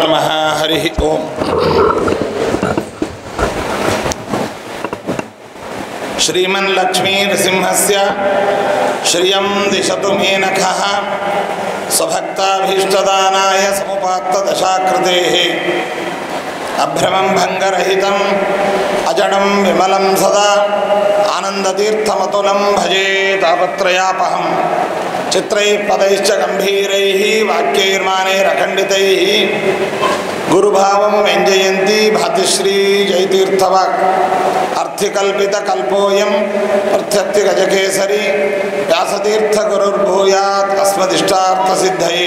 ನಮಃ ಹರಿ ಓಂ ಶ್ರೀಮನ್ಲಕ್ಷ್ಮೀನೃಸಿಂಹಸ್ಯ ಶ್ರಿಯಂ ದಿಶತು ಮೇನಖಃ ಸ್ವಭಕ್ತಾಭೀಷ್ಟದಾನಾಯ ಸಮುಪಾತ್ತದಶಾಕೃತೇः ಅಭ್ರಮಂ ಭಂಗರಹಿತಂ ಅಜಡಂ ವಿಮಲಂ ಸದಾ ಆನಂದತೀರ್ಥಮತುಲಂ ಭಜೇ ತಾಪತ್ರಯಾಪಹಂ ಚಿತ್ರೈः ಪದೈಶ್ಚ ಗಂಭೀರೈः ವಾಕ್ಯೈರ್ಮಾನೈರಖಂಡಿತೈः ಗುರುಭಾವಂ ವ್ಯಂಜಯಂತಿ ಭಾತಿಶ್ರೀ ಜಯತೀರ್ಥವಾಕ್ ಅರ್ಥಿಕಲ್ಪಿತಕಲ್ಪೋಯಂ ಪ್ರತ್ಯರ್ಥಿ ಗಜಕೇಸರಿ ವ್ಯಾಸತೀರ್ಥ ಗುರುರ್ಭೂಯಾತ್ ಅಸ್ಮದಿಷ್ಟಾರ್ಥಸಿದ್ಧಯೇ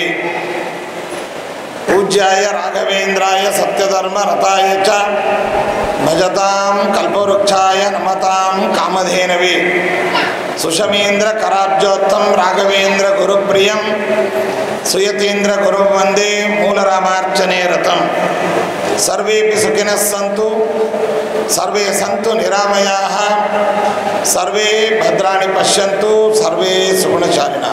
ಪೂಜ್ಯಾಯ ರಾಘವೇಂದ್ರಾಯ ಸತ್ಯಧರ್ಮ ರಥಾಯ ಚ ಭಜತಾಂ ಕಲ್ಪವೃಕ್ಷಾಯ ನಮತಾಂ ಕಾಮಧೇನವೇ ಸುಷಮೀಂದ್ರ ಕರಾಬ್ಜೋತ್ತಂ ರಾಘವೇಂದ್ರ ಗುರುಪ್ರಿಯಂ ಸುಯತೀಂದ್ರ ಗುರು ವಂದೇ ಮೂಲರಾಮಾರ್ಚನೆ ರಥಂ ಸರ್ವೇಪಿ ಸುಖಿನಃ ಸಂತು ಸರ್ವೇ ಸಂತು ನಿರಾಮಯಾಃ ಸರ್ವೇ ಭದ್ರಾಣಿ ಪಶ್ಯಂತು ಸರ್ವೇ ಸುಗುಣಶಾಲಿನ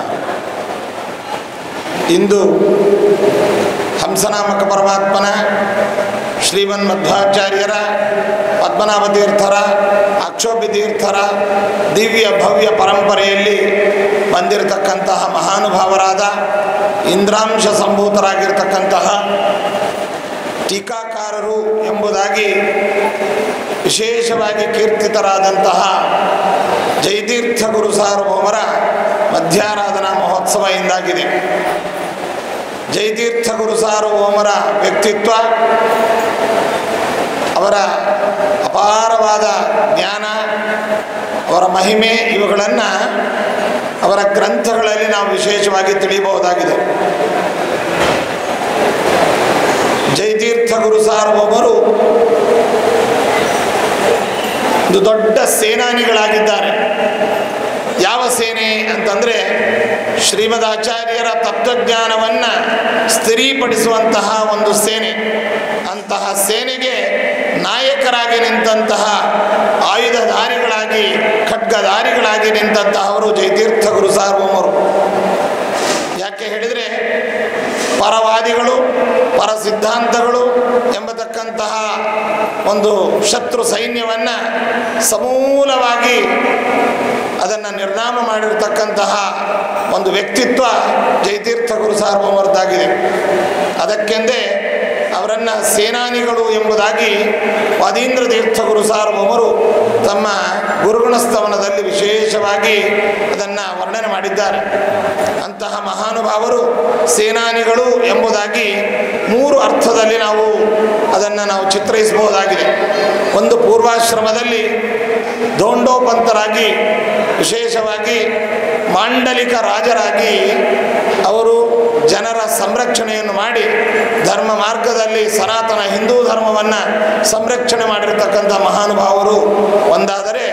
ಇಂದು ಹಂಸನಾಮಕ ಪರಮಾತ್ಮನ ಶ್ರೀಮನ್ ಮಧ್ವಾಚಾರ್ಯರ ಪದ್ಮನಾಭ ತೀರ್ಥರ ಅಕ್ಷೋಭಿ ತೀರ್ಥರ ದಿವ್ಯ ಭವ್ಯ ಪರಂಪರೆಯಲ್ಲಿ ಬಂದಿರತಕ್ಕಂತಹ ಮಹಾನುಭಾವರಾದ ಇಂದ್ರಾಂಶ ಸಂಭೂತರಾಗಿರ್ತಕ್ಕಂತಹ ಟೀಕಾಕಾರರು ಎಂಬುದಾಗಿ ವಿಶೇಷವಾಗಿ ಕೀರ್ತಿತರಾದಂತಹ ಜಯತೀರ್ಥ ಗುರು ಸಾರ್ವಭೌಮರ ಮಧ್ಯಾರಾಧನಾ ಮಹೋತ್ಸವ ಎಂದಾಗಿದೆ ಜಯತೀರ್ಥ ಗುರು ಸಾರ್ವಭೌಮರ ವ್ಯಕ್ತಿತ್ವ ಅವರ ಅಪಾರವಾದ ಜ್ಞಾನ ಅವರ ಮಹಿಮೆ ಇವುಗಳನ್ನು ಅವರ ಗ್ರಂಥಗಳಲ್ಲಿ ನಾವು ವಿಶೇಷವಾಗಿ ತಿಳಿಯಬಹುದಾಗಿದೆ ಜಯತೀರ್ಥ ಗುರು ಸಾರ್ವಭೌಮರು ಒಂದು ದೊಡ್ಡ ಸೇನಾನಿಗಳಾಗಿದ್ದಾರೆ ಯಾವ ಸೇನೆ ಅಂತಂದರೆ ಶ್ರೀಮದ್ ಆಚಾರ್ಯರ ತತ್ವಜ್ಞಾನವನ್ನು ಸ್ಥಿರೀಪಡಿಸುವಂತಹ ಒಂದು ಸೇನೆ ಅಂತಹ ಸೇನೆಗೆ ನಾಯಕರಾಗಿ ನಿಂತಹ ಆಯುಧಧಾರಿಗಳಾಗಿ ಖಡ್ಗಧಾರಿಗಳಾಗಿ ನಿಂತಂತಹವರು ಜಯತೀರ್ಥ ಗುರು ಸಾರ್ವಭೌಮರು ಯಾಕೆ ಹೇಳಿದರೆ ಪರವಾದಿಗಳು ಪರ ಸಿದ್ಧಾಂತಗಳು ಎಂಬತಕ್ಕಂತಹ ಒಂದು ಶತ್ರು ಸೈನ್ಯವನ್ನು ಸಮೂಲವಾಗಿ ಅದನ್ನು ನಿರ್ನಾಮ ಮಾಡಿರ್ತಕ್ಕಂತಹ ಒಂದು ವ್ಯಕ್ತಿತ್ವ ಜಯತೀರ್ಥ ಗುರು ಸಾರ್ವಭೌಮರದ್ದಾಗಿದೆ ಅದಕ್ಕೆಂದೇ ಅವರನ್ನು ಸೇನಾನಿಗಳು ಎಂಬುದಾಗಿ ವಾದೀಂದ್ರ ತೀರ್ಥ ಗುರು ಸಾರ್ವಭೌಮರು ತಮ್ಮ ಗುರುಗುಣ ಸ್ತವನದಲ್ಲಿ ವಿಶೇಷವಾಗಿ ಅದನ್ನು ವರ್ಣನೆ ಮಾಡಿದ್ದಾರೆ ಅಂತಹ ಮಹಾನುಭಾವರು ಸೇನಾನಿಗಳು ಎಂಬುದಾಗಿ ಮೂರು ಅರ್ಥದಲ್ಲಿ ನಾವು ಅದನ್ನು ನಾವು ಚಿತ್ರೈಸಬಹುದಾಗಿದೆ ಒಂದು ಪೂರ್ವಾಶ್ರಮದಲ್ಲಿ ದೋಂಡೋಪಂತರಾಗಿ ವಿಶೇಷವಾಗಿ ಮಾಂಡಲಿಕ ರಾಜರಾಗಿ ಅವರು ಜನರ ಸಂರಕ್ಷಣೆಯನ್ನು ಮಾಡಿ ಧರ್ಮ ಮಾರ್ಗದಲ್ಲಿ ಸನಾತನ ಹಿಂದೂ ಧರ್ಮವನ್ನು ಸಂರಕ್ಷಣೆ ಮಾಡಿರ್ತಕ್ಕಂಥ ಮಹಾನುಭಾವರು ಒಂದಾದರೆ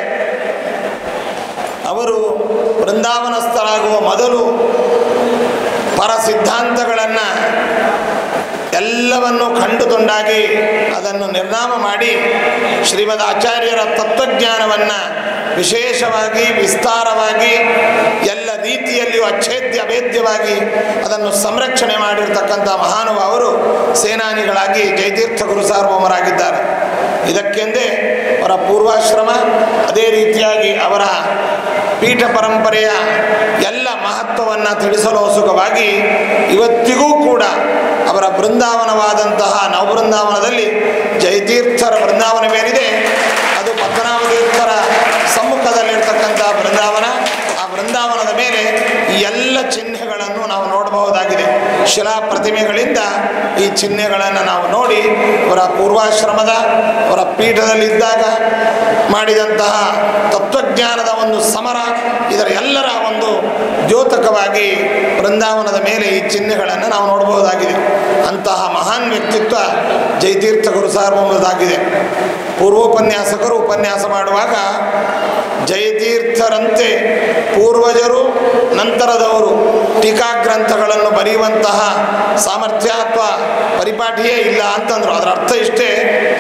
ಅವರು ವೃಂದಾವನಸ್ಥರಾಗುವ ಮೊದಲು ಪರ ಸಿದ್ಧಾಂತಗಳನ್ನು ಎಲ್ಲವನ್ನು ಕಂಡು ತುಂಡಾಗಿ ಅದನ್ನು ನಿರ್ನಾಮ ಮಾಡಿ ಶ್ರೀಮದ್ ಆಚಾರ್ಯರ ತತ್ವಜ್ಞಾನವನ್ನು ವಿಶೇಷವಾಗಿ ವಿಸ್ತಾರವಾಗಿ ಎಲ್ಲ ರೀತಿಯಲ್ಲಿಯೂ ಅಚ್ಛೇದ್ಯ ಅಭೇದ್ಯವಾಗಿ ಅದನ್ನು ಸಂರಕ್ಷಣೆ ಮಾಡಿರ್ತಕ್ಕಂಥ ಮಹಾನುಭಾವರು ಸೇನಾನಿಗಳಾಗಿ ಜಯತೀರ್ಥ ಗುರು ಸಾರ್ವಭೌಮರಾಗಿದ್ದಾರೆ ಇದಕ್ಕೆಂದೇ ಅವರ ಪೂರ್ವಾಶ್ರಮ ಅದೇ ರೀತಿಯಾಗಿ ಅವರ ಪೀಠ ಪರಂಪರೆಯ ಎಲ್ಲ ಮಹತ್ವವನ್ನು ತಿಳಿಸಲು ಸುಖವಾಗಿ ಇವತ್ತಿಗೂ ಕೂಡ ಅವರ ಬೃಂದಾವನವಾದಂತಹ ನವಬೃಂದಾವನದಲ್ಲಿ ಜಯತೀರ್ಥರ ಬೃಂದಾವನವೇನಿದೆ ಅದು ಪದ್ಮನಾಭ ತೀರ್ಥರ ಸಮ್ಮುಖದಲ್ಲಿರ್ತಕ್ಕಂಥ ಬೃಂದಾವನ ಆ ಬೃಂದಾವನದ ಮೇಲೆ ಈ ಎಲ್ಲ ಚಿಹ್ನೆಗಳನ್ನು ನಾವು ನೋಡಬಹುದಾಗಿದೆ ಶಿಲಾ ಪ್ರತಿಮೆಗಳಿಂದ ಈ ಚಿಹ್ನೆಗಳನ್ನು ನಾವು ನೋಡಿ ಅವರ ಪೂರ್ವಾಶ್ರಮದ ಅವರ ಪೀಠದಲ್ಲಿದ್ದಾಗ ಮಾಡಿದಂತಹ ತತ್ವಜ್ಞಾನದ ಒಂದು ಸಮರ ಇದರ ಎಲ್ಲರ ಒಂದು ದ್ಯೋತಕವಾಗಿ ಬೃಂದಾವನದ ಮೇಲೆ ಈ ಚಿಹ್ನೆಗಳನ್ನು ನಾವು ನೋಡಬಹುದಾಗಿದೆ ಅಂತಹ ಮಹಾನ್ ವ್ಯಕ್ತಿತ್ವ ಜಯತೀರ್ಥ ಗುರು ಸಾರ್ವಭೌಮದಾಗಿದೆ ಪೂರ್ವೋಪನ್ಯಾಸಕರು ಉಪನ್ಯಾಸ ಮಾಡುವಾಗ ಜಯತೀರ್ಥರಂತೆ ಪೂರ್ವಜರು ನಂತರದವರು ಟೀಕಾಗ್ರಂಥಗಳನ್ನು ಬರೆಯುವಂತಹ ಸಾಮರ್ಥ್ಯ ಅಥವಾ ಪರಿಪಾಠಿಯೇ ಇಲ್ಲ ಅಂತಂದರು ಅದರ ಅರ್ಥ ಇಷ್ಟೇ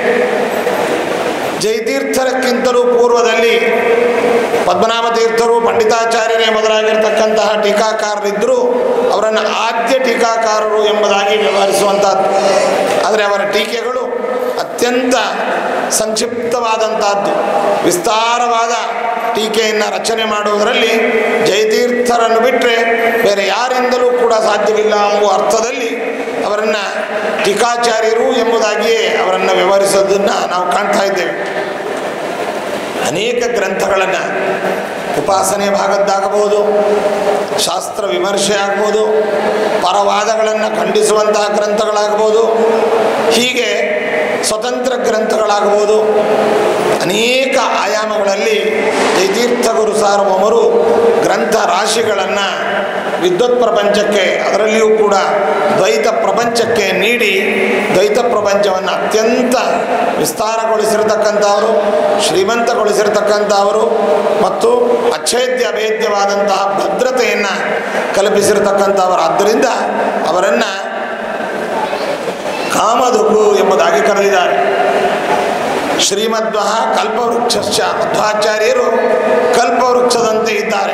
ಜಯತೀರ್ಥರಕ್ಕಿಂತಲೂ ಪೂರ್ವದಲ್ಲಿ ಪದ್ಮನಾಭ ತೀರ್ಥರು ಪಂಡಿತಾಚಾರ್ಯರೇ ಮೊದಲಾಗಿರ್ತಕ್ಕಂತಹ ಟೀಕಾಕಾರರಿದ್ದರೂ ಅವರನ್ನು ಆದ್ಯ ಟೀಕಾಕಾರರು ಎಂಬುದಾಗಿ ವ್ಯವಹರಿಸುವಂಥದ್ದು ಆದರೆ ಅವರ ಟೀಕೆಗಳು ಅತ್ಯಂತ ಸಂಕ್ಷಿಪ್ತವಾದಂತಹದ್ದು ವಿಸ್ತಾರವಾದ ಟೀಕೆಯನ್ನು ರಚನೆ ಮಾಡುವುದರಲ್ಲಿ ಜಯತೀರ್ಥರನ್ನು ಬಿಟ್ಟರೆ ಬೇರೆ ಯಾರಿಂದಲೂ ಕೂಡ ಸಾಧ್ಯವಿಲ್ಲ ಎಂಬುವ ಅರ್ಥದಲ್ಲಿ ಅವರನ್ನು ಟೀಕಾಚಾರ್ಯರು ಎಂಬುದಾಗಿಯೇ ಅವರನ್ನು ವ್ಯವಹರಿಸೋದನ್ನು ನಾವು ಕಾಣ್ತಾ ಇದ್ದೇವೆ ಅನೇಕ ಗ್ರಂಥಗಳನ್ನು ಉಪಾಸನೆ ಭಾಗದ್ದಾಗಬಹುದು ಶಾಸ್ತ್ರ ವಿಮರ್ಶೆ ಆಗ್ಬೋದು ಪರವಾದಗಳನ್ನು ಖಂಡಿಸುವಂತಹ ಗ್ರಂಥಗಳಾಗ್ಬೋದು ಹೀಗೆ ಸ್ವತಂತ್ರ ಗ್ರಂಥಗಳಾಗ್ಬೋದು ಅನೇಕ ಆಯಾಮಗಳಲ್ಲಿ ಜಯತೀರ್ಥ ಗುರು ಸಾರ್ವಭೌಮರು ಗ್ರಂಥ ರಾಶಿಗಳನ್ನು ವಿದ್ವತ್ ಪ್ರಪಂಚಕ್ಕೆ ಅದರಲ್ಲಿಯೂ ಕೂಡ ದ್ವೈತ ಪ್ರಪಂಚಕ್ಕೆ ನೀಡಿ ದ್ವೈತ ಪ್ರಪಂಚವನ್ನು ಅತ್ಯಂತ ವಿಸ್ತಾರಗೊಳಿಸಿರತಕ್ಕಂಥವರು ಶ್ರೀಮಂತಗೊಳಿಸಿರತಕ್ಕಂಥವರು ಮತ್ತು ಅಚ್ಛೇದ್ಯ ಅಭೇದ್ಯವಾದಂತಹ ಭದ್ರತೆಯನ್ನು ಕಲ್ಪಿಸಿರತಕ್ಕಂಥವರು ಆದ್ದರಿಂದ ಅವರನ್ನು ಕಾಮಧುಕು ಎಂಬುದಾಗಿ ಕರೆದಿದ್ದಾರೆ ಶ್ರೀಮಧ್ವ ಕಲ್ಪವೃಕ್ಷ ಮಧ್ವಾಚಾರ್ಯರು ಕಲ್ಪವೃಕ್ಷದಂತೆ ಇದ್ದಾರೆ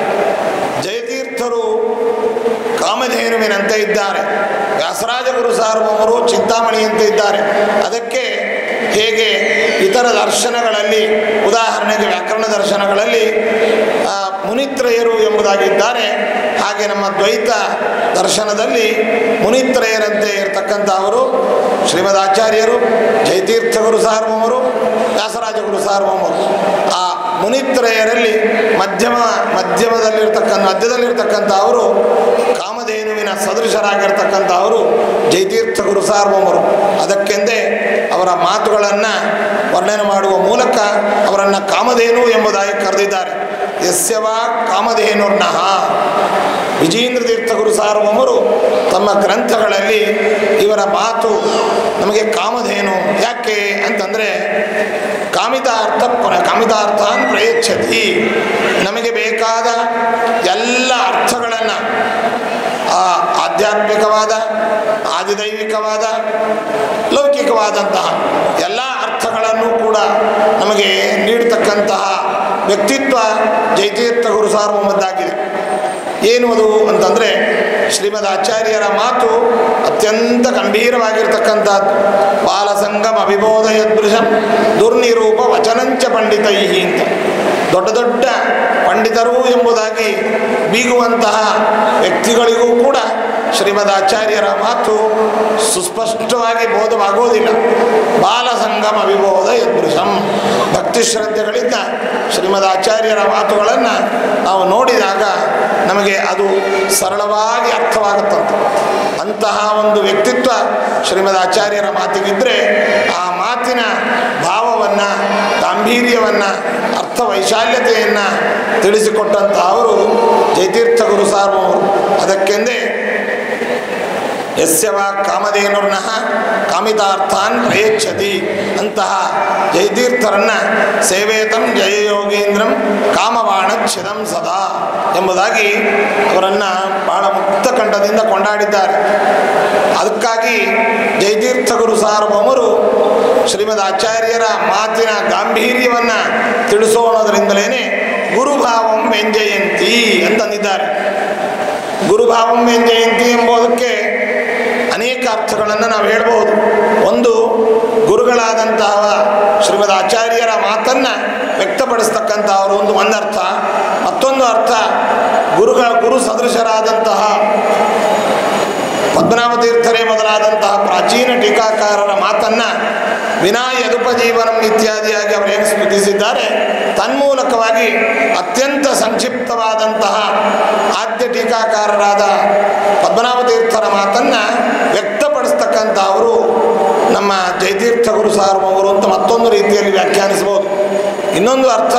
ಜಯತೀರ್ಥರು ಕಾಮಧೇನುವಿನಂತೆ ಇದ್ದಾರೆ ವ್ಯಾಸರಾಜ ಗುರು ಸಾರ್ವಭೌಮರು ಚಿಂತಾಮಣಿಯಂತೆ ಇದ್ದಾರೆ ಅದಕ್ಕೆ ಹೇಗೆ ಇತರ ದರ್ಶನಗಳಲ್ಲಿ ಉದಾಹರಣೆಗೆ ವ್ಯಾಕರಣ ದರ್ಶನಗಳಲ್ಲಿ ಆ, ಮುನಿತ್ರಯರು ಎಂಬುದಾಗಿದ್ದಾರೆ ಹಾಗೆ ನಮ್ಮ ದ್ವೈತ ದರ್ಶನದಲ್ಲಿ ಮುನಿತ್ರಯರಂತೆ ಇರತಕ್ಕಂಥ ಅವರು ಶ್ರೀಮದ್ ಆಚಾರ್ಯರು ಜಯತೀರ್ಥ ಗುರು ಸಾರ್ವಭೌಮರು ವ್ಯಾಸರಾಜ ಗುರು ಸಾರ್ವಭೌಮರು ಆ ಮುನಿತ್ರಯರಲ್ಲಿ ಮಧ್ಯಮ ಮಧ್ಯಮದಲ್ಲಿರ್ತಕ್ಕಂಥ ಮಧ್ಯದಲ್ಲಿರ್ತಕ್ಕಂಥ ಅವರು ಕಾಮಧೇನುವಿನ ಸದೃಶರಾಗಿರ್ತಕ್ಕಂಥ ಅವರು ಜಯತೀರ್ಥ ಗುರು ಸಾರ್ವಭೌಮರು ಅದಕ್ಕೆಂದೇ ಅವರ ಮಾತುಗಳನ್ನು ವರ್ಣನೆ ಮಾಡುವ ಮೂಲಕ ಅವರನ್ನು ಕಾಮಧೇನು ಎಂಬುದಾಗಿ ಕರೆದಿದ್ದಾರೆ ಯಸ್ಯವ ಕಾಮಧೇನುರ್ನಃ ವಿಜೇಂದ್ರ ತೀರ್ಥ ಗುರು ಸಾರ್ವಭೌಮರು ತಮ್ಮ ಗ್ರಂಥಗಳಲ್ಲಿ ಇವರ ಮಾತು ನಮಗೆ ಕಾಮಧೇನು ಯಾಕೆ ಅಂತಂದರೆ ಕಾಮಿತಾರ್ಥ ಪ್ರ ಕಾಮಿತಾರ್ಥಾನ್ ಪ್ರಯಚ್ಛತಿ ನಮಗೆ ಬೇಕಾದ ಎಲ್ಲ ಅರ್ಥಗಳನ್ನು ಆ ಆಧ್ಯಾತ್ಮಿಕವಾದ ಆದಿದೈವಿಕವಾದ ಲೌಕಿಕವಾದಂತಹ ಎಲ್ಲ ಅರ್ಥಗಳನ್ನು ಕೂಡ ನಮಗೆ ನೀಡತಕ್ಕಂತಹ ವ್ಯಕ್ತಿತ್ವ ಜಯತೀರ್ಥ ಗುರು ಸಾರ್ವಭೌಮದ್ದಾಗಿದೆ ಏನು ಅದು ಅಂತಂದರೆ ಶ್ರೀಮದ್ ಆಚಾರ್ಯರ ಮಾತು ಅತ್ಯಂತ ಗಂಭೀರವಾಗಿರ್ತಕ್ಕಂಥದ್ದು ಬಾಲಸಂಗಮ ವಿಬೋಧಯದೃಶಂ ದುರ್ನಿರೂಪ ವಚನಂಚ ಪಂಡಿತೈ ಅಂತ ದೊಡ್ಡ ದೊಡ್ಡ ಪಂಡಿತರು ಎಂಬುದಾಗಿ ಬೀಗುವಂತಹ ವ್ಯಕ್ತಿಗಳಿಗೂ ಕೂಡ ಶ್ರೀಮದ್ ಆಚಾರ್ಯರ ಮಾತು ಸುಸ್ಪಷ್ಟವಾಗಿ ಬೋಧವಾಗೋದಿಲ್ಲ ಬಾಲಸಂಗಮ ವಿಬೋಧ ಯದೃಶಂ ಭಕ್ತಿ ಶ್ರದ್ಧೆಗಳಿಂದ ಶ್ರೀಮದ್ ಆಚಾರ್ಯರ ಮಾತುಗಳನ್ನು ನಾವು ನೋಡಿದಾಗ ನಮಗೆ ಅದು ಸರಳವಾಗಿ ಅರ್ಥವಾಗುತ್ತಂತೆ ಅಂತಹ ಒಂದು ವ್ಯಕ್ತಿತ್ವ ಶ್ರೀಮದ್ ಆಚಾರ್ಯರ ಮಾತಿಗಿದ್ದರೆ ಆ ಮಾತಿನ ಭಾವವನ್ನು ಗಾಂಭೀರ್ಯವನ್ನು ಅರ್ಥ ವೈಶಾಲ್ಯತೆಯನ್ನು ತಿಳಿಸಿಕೊಟ್ಟಂಥ ಅವರು ಜಯತೀರ್ಥ ಗುರು ಸಾರ್ವಭೌಮರು ಅದಕ್ಕೆಂದೇ ಯಸ್ಯವ ಕಾಮಧೇನುರ್ನಃ ಕಾಮಿತಾರ್ಥಾನ್ ಪ್ರಯಚ್ಛತಿ ಅಂತಹ ಜಯತೀರ್ಥರನ್ನು ಸೇವೇತಂ ಜಯಯೋಗೀಂದ್ರಂ ಕಾಮವಾಣಚ್ಛಿದಂ ಸದಾ ಎಂಬುದಾಗಿ ಅವರನ್ನು ಬಹಳ ಮುಕ್ತ ಕಂಠದಿಂದ ಕೊಂಡಾಡಿದ್ದಾರೆ ಅದಕ್ಕಾಗಿ ಜಯತೀರ್ಥ ಗುರು ಸಾರ್ವಭೌಮರು ಶ್ರೀಮದ್ ಆಚಾರ್ಯರ ಮಾತಿನ ಗಾಂಭೀರ್ಯವನ್ನು ತಿಳಿಸೋಣದ್ರಿಂದಲೇ ಗುರುಭಾವಂ ವ್ಯಂಜಯಂತಿ ಅಂತಂದಿದ್ದಾರೆ ಗುರುಭಾವಂ ವ್ಯಂಜಯಂತಿ ಎಂಬುದಕ್ಕೆ ಅನೇಕ ಅರ್ಥಗಳನ್ನು ನಾವು ಹೇಳ್ಬೋದು ಒಂದು ಗುರುಗಳಾದಂತಹ ಶ್ರೀಮದ್ ಆಚಾರ್ಯರ ಮಾತನ್ನು ವ್ಯಕ್ತಪಡಿಸ್ತಕ್ಕಂಥವರು ಒಂದು ಒಂದರ್ಥ ಮತ್ತೊಂದು ಅರ್ಥ ಗುರುಗಳ ಗುರು ಸದೃಶರಾದಂತಹ ಪದ್ಮನಾಭ ತೀರ್ಥರೇ ಮೊದಲಾದಂತಹ ಪ್ರಾಚೀನ ಟೀಕಾಕಾರರ ಮಾತನ್ನು ವಿನಾ ಯದುಪಜೀವನಂ ಇತ್ಯಾದಿಯಾಗಿ ಅವರೇನು ಸ್ಮೃತಿಸಿದ್ದಾರೆ ತನ್ಮೂಲಕವಾಗಿ ಅತ್ಯಂತ ಸಂಕ್ಷಿಪ್ತವಾದಂತಹ ಆದ್ಯ ಟೀಕಾಕಾರರಾದ ಪದ್ಮನಾಭ ತೀರ್ಥರ ಮಾತನ್ನು ವ್ಯಕ್ತಪಡಿಸ್ತಕ್ಕಂಥವರು ನಮ್ಮ ಜಯತೀರ್ಥ ಗುರು ಸಾರ್ವಭೌಮರು ಅಂತ ಮತ್ತೊಂದು ರೀತಿಯಲ್ಲಿ ವ್ಯಾಖ್ಯಾನಿಸ್ಬೋದು ಇನ್ನೊಂದು ಅರ್ಥ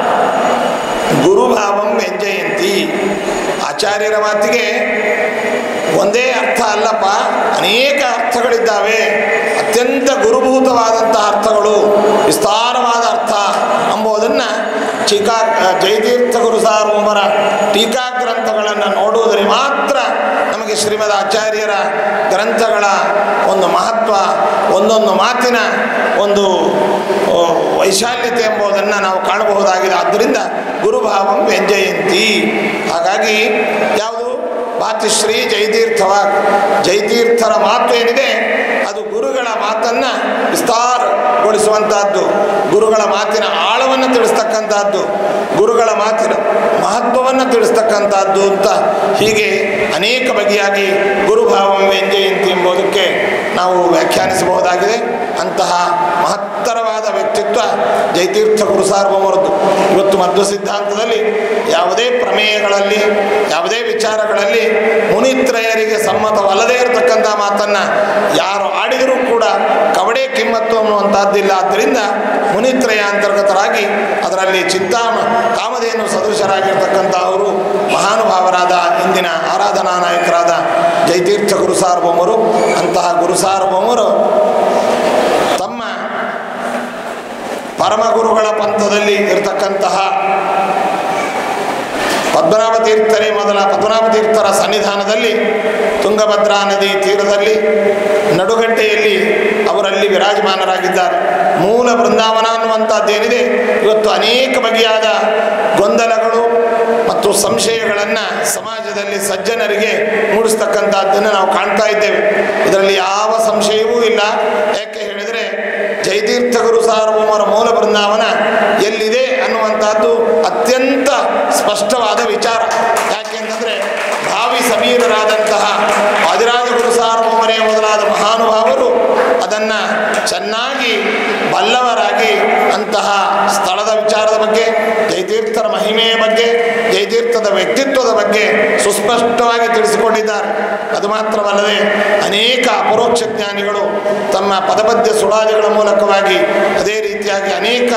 ಗುರುಭಾವಂ ವ್ಯಂಜಯಂತಿ ಆಚಾರ್ಯರ ಮಾತಿಗೆ ಒಂದೇ ಅರ್ಥ ಅಲ್ಲಪ್ಪ ಅನೇಕ ಅರ್ಥಗಳಿದ್ದಾವೆ ಅತ್ಯಂತ ಗುರುಭೂತವಾದಂತಹ ಅರ್ಥಗಳು ವಿಸ್ತಾರವಾದ ಅರ್ಥ ಎಂಬುದನ್ನು ಟೀಕಾ ಜಯತೀರ್ಥ ಗುರು ಸಾರ್ವಭೌಮರ ಟೀಕಾ ಗ್ರಂಥಗಳನ್ನು ನೋಡುವುದರಿಂದ ಮಾತ್ರ ನಮಗೆ ಶ್ರೀಮದ್ ಆಚಾರ್ಯರ ಗ್ರಂಥಗಳ ಒಂದು ಮಹತ್ವ ಒಂದೊಂದು ಮಾತಿನ ಒಂದು ಆ, ವೈಶಾಲ್ಯತೆ ಎಂಬುದನ್ನು ನಾವು ಕಾಣಬಹುದಾಗಿದೆ ಆದ್ದರಿಂದ ಗುರುಭಾವಂ ವ್ಯಂಜಯಂತಿ ಹಾಗಾಗಿ ಯಾವುದು ಮಾತುಶ್ರೀ ಜಯತೀರ್ಥವ ಜಯತೀರ್ಥರ ಮಾತು ಏನಿದೆ ಅದು ಗುರು ಮಾತನ್ನು ವಿಸ್ತಾರಗೊಳಿಸುವಂತಹದ್ದು ಗುರುಗಳ ಮಾತಿನ ಆಳವನ್ನು ತಿಳಿಸ್ತಕ್ಕಂಥದ್ದು ಗುರುಗಳ ಮಾತಿನ ಮಹತ್ವವನ್ನು ತಿಳಿಸ್ತಕ್ಕಂಥದ್ದು ಅಂತ ಹೀಗೆ ಅನೇಕ ಬಗೆಯಾಗಿ ಗುರುಭಾವಂ ವ್ಯಂಜಯಂತಿ ಎಂಬುದಕ್ಕೆ ನಾವು ವ್ಯಾಖ್ಯಾನಿಸಬಹುದಾಗಿದೆ ಅಂತಹ ಮಹತ್ತರವಾದ ವ್ಯಕ್ತಿತ್ವ ಜಯತೀರ್ಥ ಗುರು ಸಾರ್ವಮರದ್ದು ಇವತ್ತು ಮಧ್ವ ಸಿದ್ಧಾಂತದಲ್ಲಿ ಯಾವುದೇ ಪ್ರಮೇಯಗಳಲ್ಲಿ ಯಾವುದೇ ವಿಚಾರಗಳಲ್ಲಿ ಮುನಿತ್ರಯರಿಗೆ ಸಮ್ಮತವಲ್ಲದೇ ಇರತಕ್ಕಂಥ ಮಾತನ್ನು ಯಾರು ಆಡಿದರೂ ಕೂಡ ಕವಡೆ ಕಿಮ್ಮತ್ತು ಅನ್ನುವಂಥದ್ದಿಲ್ಲ ಆದ್ದರಿಂದ ಮುನಿತ್ರಯ ಅಂತರ್ಗತರಾಗಿ ಅದರಲ್ಲಿ ಚಿಂತಾಮ ಕಾಮಧೇನು ಸದೃಶರಾಗಿರ್ತಕ್ಕಂಥ ಅವರು ಮಹಾನುಭಾವರಾದ ಇಂದಿನ ಆರಾಧನಾ ನಾಯಕರಾದ ಜಯತೀರ್ಥ ಗುರು ಸಾರ್ವಭೌಮರು ಅಂತಹ ಗುರು ಸಾರ್ವಭೌಮರು ತಮ್ಮ ಪರಮಗುರುಗಳ ಪಂಥದಲ್ಲಿ ಇರತಕ್ಕಂತಹ ಪದ್ಮನಾಭ ತೀರ್ಥರೇ ಮೊದಲ ಪದ್ಮನಾಭ ತೀರ್ಥರ ಸನ್ನಿಧಾನದಲ್ಲಿ ತುಂಗಭದ್ರಾ ನದಿ ತೀರದಲ್ಲಿ ನಡುಗಡ್ಡೆಯಲ್ಲಿ ಅವರಲ್ಲಿ ವಿರಾಜಮಾನರಾಗಿದ್ದಾರೆ ಮೂಲ ಬೃಂದಾವನ ಅನ್ನುವಂಥದ್ದೇನಿದೆ ಇವತ್ತು ಅನೇಕ ಬಗೆಯಾದ ಗೊಂದಲಗಳು ಮತ್ತು ಸಂಶಯಗಳನ್ನು ಸಮಾಜದಲ್ಲಿ ಸಜ್ಜನರಿಗೆ ಮೂಡಿಸ್ತಕ್ಕಂಥದ್ದನ್ನು ನಾವು ಕಾಣ್ತಾ ಇದ್ದೇವೆ ಇದರಲ್ಲಿ ಯಾವ ಸಂಶಯವೂ ಇಲ್ಲ ಯಾಕೆ ಹೇಳಿದರೆ ಜಯತೀರ್ಥ ಗುರು ಸಾರ್ವಭೌಮರ ಮೂಲ ಬೃಂದಾವನ ಎಲ್ಲಿದೆ ಅನ್ನುವಂಥದ್ದು ಅತ್ಯಂತ ಸ್ಪಷ್ಟವಾದ ವಿಚಾರ ಯಾಕೆಂತಂದರೆ ಭಾವಿ ಸಮೀರರಾದಂತಹ ವಾದಿರಾಜ ಗುರು ಸಾರ್ವಭೌಮರೇ ಮೊದಲಾದ ಮಹಾನುಭಾವರು ಅದನ್ನು ಚೆನ್ನಾಗಿ ಬಲ್ಲವರಾಗಿ ಅಂತಹ ಸ್ಥಳದ ವಿಚಾರದ ಬಗ್ಗೆ ಜಯತೀರ್ಥರ ಮಹಿಮೆಯ ಬಗ್ಗೆ ಜಯತೀರ್ಥದ ವ್ಯಕ್ತಿತ್ವದ ಬಗ್ಗೆ ಸುಸ್ಪಷ್ಟವಾಗಿ ತಿಳಿಸಿಕೊಂಡಿದ್ದಾರೆ ಅದು ಮಾತ್ರವಲ್ಲದೆ ಅನೇಕ ಅಪರೋಕ್ಷ ಜ್ಞಾನಿಗಳು ತಮ್ಮ ಪದಪದ್ಯ ಸುಳಾದಿಗಳ ಮೂಲಕವಾಗಿ ಅದೇ ರೀತಿಯಾಗಿ ಅನೇಕ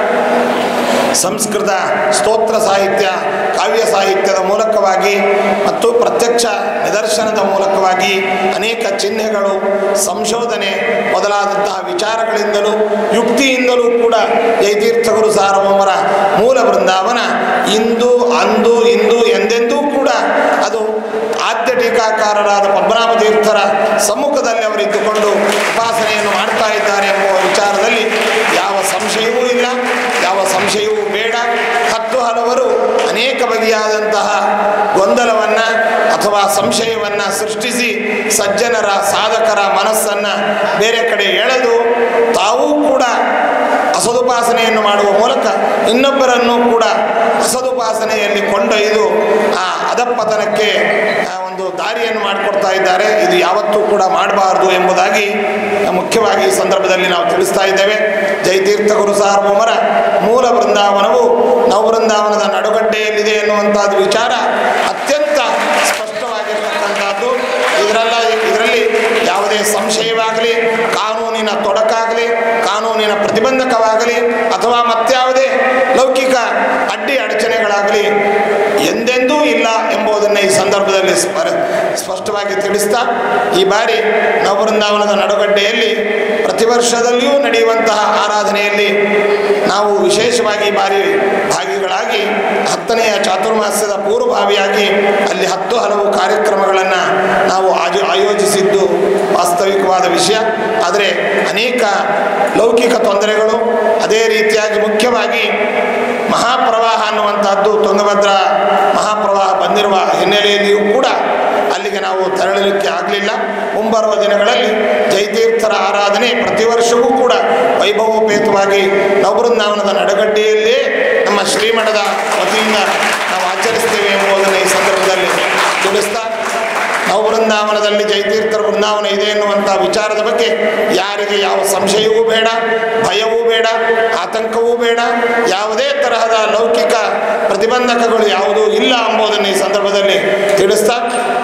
ಸಂಸ್ಕೃತ ಸ್ತೋತ್ರ ಸಾಹಿತ್ಯ ಕಾವ್ಯ ಸಾಹಿತ್ಯದ ಮೂಲಕವಾಗಿ ಮತ್ತು ಪ್ರತ್ಯಕ್ಷ ನಿದರ್ಶನದ ಮೂಲಕವಾಗಿ ಅನೇಕ ಚಿಹ್ನೆಗಳು ಸಂಶೋಧನೆ ಮೊದಲಾದಂತಹ ವಿಚಾರಗಳಿಂದಲೂ ಯುಕ್ತಿಯಿಂದಲೂ ಕೂಡ ಜಯತೀರ್ಥ ಗುರು ಸಾರ್ವಭೌಮರ ಮೂಲ ಬೃಂದಾವನ ಇಂದು ಅಂದು ಇಂದು ಎಂದೆಂದೂ ಕೂಡ ಅದು ಆದ್ಯ ಟೀಕಾಕಾರರಾದ ಪದ್ಮನಾಭ ತೀರ್ಥರ ಸಮ್ಮುಖದಲ್ಲಿ ಅವರಿದ್ದುಕೊಂಡು ಉಪಾಸನೆಯನ್ನು ಮಾಡ್ತಾ ಇದ್ದಾರೆ ಎಂಬುವ ವಿಚಾರದಲ್ಲಿ ಯಾವ ಸಂಶಯವೂ ಇಲ್ಲ ಯಾವ ಸಂಶಯವೂ ಬೇಡ ಹತ್ತು ಹಲವರು ಅನೇಕ ಬಗೆಯಾದಂತಹ ಗೊಂದಲವನ್ನು ಅಥವಾ ಸಂಶಯವನ್ನು ಸೃಷ್ಟಿಸಿ ಸಜ್ಜನರ ಸಾಧಕರ ಮನಸ್ಸನ್ನು ಬೇರೆ ಕಡೆ ಎಳೆದು ತಾವೂ ಕೂಡ ಅಸದುಪಾಸನೆಯನ್ನು ಮಾಡುವ ಮೂಲಕ ಇನ್ನೊಬ್ಬರನ್ನು ಕೂಡ ಅಸದುಪಾಸನೆಯಲ್ಲಿ ಕೊಂಡೊಯ್ದು ಆ ಅಧಪತನಕ್ಕೆ ಆ ಒಂದು ದಾರಿಯನ್ನು ಮಾಡಿಕೊಡ್ತಾ ಇದ್ದಾರೆ ಇದು ಯಾವತ್ತೂ ಕೂಡ ಮಾಡಬಾರ್ದು ಎಂಬುದಾಗಿ ಮುಖ್ಯವಾಗಿ ಈ ಸಂದರ್ಭದಲ್ಲಿ ನಾವು ತಿಳಿಸ್ತಾ ಇದ್ದೇವೆ ಜಯತೀರ್ಥ ಗುರು ಸಾರ್ವಭೌಮರ ಮೂಲ ಬೃಂದಾವನವು ನವಬೃಂದಾವನದ ನಡುಗಡ್ಡೆಯಲ್ಲಿದೆ ಎನ್ನುವಂಥದ್ದು ವಿಚಾರ ಅತ್ಯಂತ ಸ್ಪಷ್ಟವಾಗಿರ್ತಕ್ಕಂಥದ್ದು ಇದರೆಲ್ಲ ಇದರಲ್ಲಿ ಯಾವುದೇ ಸಂಶಯವಾಗಲಿ ಕಾನೂನಿನ ತೊಡಕಾಗಲಿ ಕಾನೂನಿನ ಪ್ರತಿಬಂಧಕವಾಗಲಿ ಅಥವಾ ಮತ್ಯಾವುದೇ ಲೌಕಿಕ ಅಡ್ಡಿ ಅಡಚಣೆಗಳಾಗಲಿ ಎಂದೆಂದೂ ಇಲ್ಲ ಎಂಬುದನ್ನು ಈ ಸಂದರ್ಭದಲ್ಲಿ ಸ್ಮರ ಸ್ಪಷ್ಟವಾಗಿ ತಿಳಿಸ್ತಾ ಈ ಬಾರಿ ನವಬೃಂದಾವನದ ನಡುಗಡ್ಡೆಯಲ್ಲಿ ಪ್ರತಿ ವರ್ಷದಲ್ಲಿಯೂ ನಡೆಯುವಂತಹ ಆರಾಧನೆಯಲ್ಲಿ ನಾವು ವಿಶೇಷವಾಗಿ ಈ ಬಾರಿ ಭಾಗಿಗಳಾಗಿ ಹತ್ತನೆಯ ಚಾತುರ್ಮಾಸ್ಯದ ಪೂರ್ವಭಾವಿಯಾಗಿ ಅಲ್ಲಿ ಹತ್ತು ಹಲವು ಕಾರ್ಯಕ್ರಮಗಳನ್ನು ನಾವು ಆಜು ಆಯೋಜಿಸಿದ್ದು ವಾಸ್ತವಿಕವಾದ ವಿಷಯ ಆದರೆ ಅನೇಕ ಲೌಕಿಕ ತೊಂದರೆಗಳು ಅದೇ ರೀತಿಯಾಗಿ ಮುಖ್ಯವಾಗಿ ಮಹಾಪ್ರವಾಹ ಅನ್ನುವಂಥದ್ದು ತುಂಗಭದ್ರಾ ಮಹಾಪ್ರವಾಹ ಬಂದಿರುವ ಹಿನ್ನೆಲೆಯಲ್ಲಿಯೂ ಕೂಡ ಅಲ್ಲಿಗೆ ನಾವು ತೆರಳಲಿಕ್ಕೆ ಆಗಲಿಲ್ಲ ಮುಂಬರುವ ದಿನಗಳಲ್ಲಿ ಜಯತೀರ್ಥರ ಆರಾಧನೆ ಪ್ರತಿ ವರ್ಷವೂ ಕೂಡ ವೈಭವೋಪೇತವಾಗಿ ನವಬೃಂದಾವನದ ನಡಗಡ್ಡೆಯಲ್ಲೇ ನಮ್ಮ ಶ್ರೀಮಠದ ವತಿಯಿಂದ ನಾವು ಆಚರಿಸ್ತೇವೆ ಎಂಬುದನ್ನು ಈ ಸಂದರ್ಭದಲ್ಲಿ ತಿಳಿಸ್ತಾ ನವಬೃಂದಾವನದಲ್ಲಿ ಜಯತೀರ್ಥರ ಬೃಂದಾವನ ಇದೆ ಎನ್ನುವಂಥ ವಿಚಾರದ ಬಗ್ಗೆ ಯಾರಿಗೆ ಯಾವ ಸಂಶಯವೂ ಬೇಡ ಭಯವೂ ಬೇಡ ಆತಂಕವೂ ಬೇಡ ಯಾವುದೇ ತರಹದ ಲೌಕಿಕ ಪ್ರತಿಬಂಧಕಗಳು ಯಾವುದೂ ಇಲ್ಲ ಎಂಬುದನ್ನು ಈ ಸಂದರ್ಭದಲ್ಲಿ ತಿಳಿಸ್ತಾ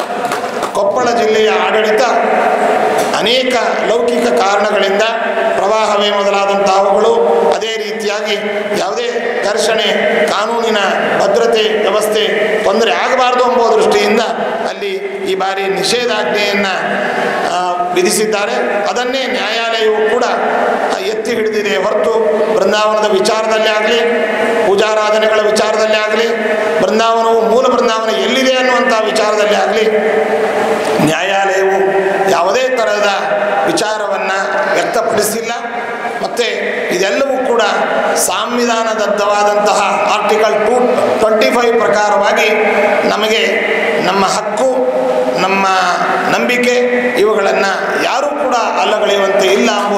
ಕೊಪ್ಪಳ ಜಿಲ್ಲೆಯ ಆಡಳಿತ ಅನೇಕ ಲೌಕಿಕ ಕಾರಣಗಳಿಂದ ಪ್ರವಾಹವೇ ಮೊದಲಾದಂತಹವುಗಳು ಅದೇ ರೀತಿಯಾಗಿ ಯಾವುದೇ ಘರ್ಷಣೆ ಕಾನೂನಿನ ಭದ್ರತೆ ವ್ಯವಸ್ಥೆ ತೊಂದರೆ ಆಗಬಾರ್ದು ಎಂಬುವ ದೃಷ್ಟಿಯಿಂದ ಅಲ್ಲಿ ಈ ಬಾರಿ ನಿಷೇಧಾಜ್ಞೆಯನ್ನು ವಿಧಿಸಿದ್ದಾರೆ ಅದನ್ನೇ ನ್ಯಾಯಾಲಯವು ಕೂಡ ಆ, ಎತ್ತಿ ಹಿಡಿದಿದೆ ಹೊರತು ಬೃಂದಾವನದ ವಿಚಾರದಲ್ಲಿ ಆಗಲಿ ಪೂಜಾರಾಧನೆಗಳ ವಿಚಾರದಲ್ಲಿ ಆಗಲಿ ಬೃಂದಾವನವು ಮೂಲ ಬೃಂದಾವನ ಎಲ್ಲಿದೆ ಅನ್ನುವಂಥ ವಿಚಾರದಲ್ಲಿ ಆಗಲಿ ನ್ಯಾಯಾಲಯವು ಯಾವುದೇ ಥರದ ವಿಚಾರವನ್ನು ವ್ಯಕ್ತಪಡಿಸಿಲ್ಲ ಮತ್ತು ಇದೆಲ್ಲವೂ ಕೂಡ ಸಾಂವಿಧಾನದತ್ತವಾದಂತಹ ಆರ್ಟಿಕಲ್ ಟು ಟ್ವೆಂಟಿ ಫೈವ್ ಪ್ರಕಾರವಾಗಿ ನಮಗೆ ನಮ್ಮ ಹಕ್ಕು ನಮ್ಮ ನಂಬಿಕೆ ಇವುಗಳನ್ನು ಯಾರೂ ಕೂಡ ಅಲ್ಲಗಳೆಯುವಂತೆ ಇಲ್ಲ ಎಂಬುದು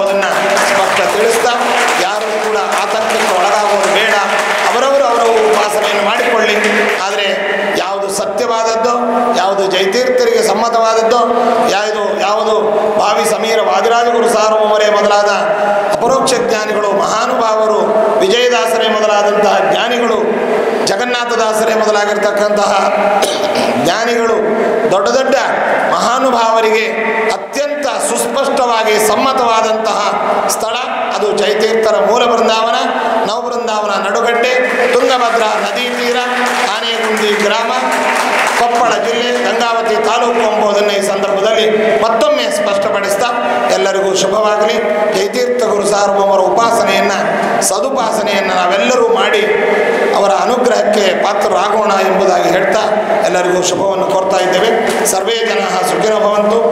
ಪುರಂದರದಾಸರೇ ಮೊದಲಾಗಿರ್ತಕ್ಕಂತಹ ಜ್ಞಾನಿಗಳು ದೊಡ್ಡ ದೊಡ್ಡ ಮಹಾನುಭಾವರಿಗೆ ಅತ್ಯಂತ ಸುಸ್ಪಷ್ಟವಾಗಿ ಸಮ್ಮತವಾದಂತಹ ಸ್ಥಳ ಅದು ಜಯತೀರ್ಥರ ಮೂಲ ಬೃಂದಾವನ ನವಬೃಂದಾವನ ನಡುಗಡ್ಡೆ ತುಂಗಭದ್ರಾ ನದಿ ತೀರ ಆನೆಗುಂದಿ ಗ್ರಾಮ ಕೊಪ್ಪಳ ಜಿಲ್ಲೆ ಗಂಗಾವತಿ ತಾಲೂಕು ಎಂಬುದನ್ನು ಈ ಸಂದರ್ಭದಲ್ಲಿ ಮತ್ತೊಮ್ಮೆ ಸ್ಪಷ್ಟಪಡಿಸ್ತಾ ಎಲ್ಲರಿಗೂ ಶುಭವಾಗಲಿ ಜಯತೀರ್ಥ ಗುರು ಸಾರ್ವಭೌಮರ ಉಪಾಸನೆಯನ್ನು ಸದುಪಾಸನೆಯನ್ನು ನಾವೆಲ್ಲರೂ ಮಾಡಿ ಅವರ ಅನುಗ್ರಹಕ್ಕೆ ಪಾತ್ರರಾಗೋಣ ಎಂಬುದಾಗಿ ಹೇಳ್ತಾ ಎಲ್ಲರಿಗೂ ಶುಭವನ್ನು ಕೋರ್ತಾ ಇದ್ದೇವೆ ಸರ್ವೇ ಜನ ಸುಖಿನೋ ಭವಂತು